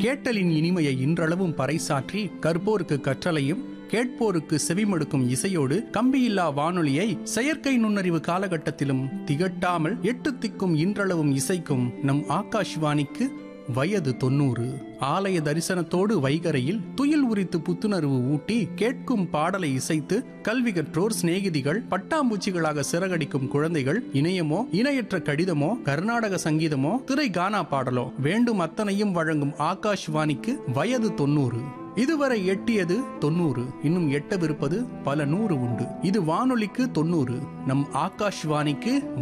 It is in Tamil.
கேட்டலின் இனிமையை இன்றளவும் பறைசாற்றி கற்போருக்கு கற்றலையும் கேட்போருக்கு செவிமடுக்கும் இசையோடு கம்பியில்லா வானொலியை செயற்கை நுண்ணறிவு காலகட்டத்திலும் திகட்டாமல் எட்டு திக்கும் இன்றளவும் இசைக்கும் நம் ஆகாஷ்வாணிக்கு வயது தொண்ணூறு ஆலய தரிசனத்தோடு வைகரையில் துயில் உரித்து புத்துணர்வு ஊட்டி கேட்கும் பாடலை இசைத்து கல்வி கற்றோர் சிநேகிதிகள் பட்டாம்பூச்சிகளாக சிறகடிக்கும் குழந்தைகள் இணையமோ இணையற்ற கடிதமோ கர்நாடக சங்கீதமோ திரை கானா பாடலோ வேண்டும் அத்தனையும் வழங்கும் ஆகாஷ்வாணிக்கு வயது தொண்ணூறு இதுவரை எட்டியது தொண்ணூறு இன்னும் எட்டவிருப்பது பல நூறு உண்டு இது வானொலிக்கு தொண்ணூறு நம் ஆகாஷ்வாணிக்கு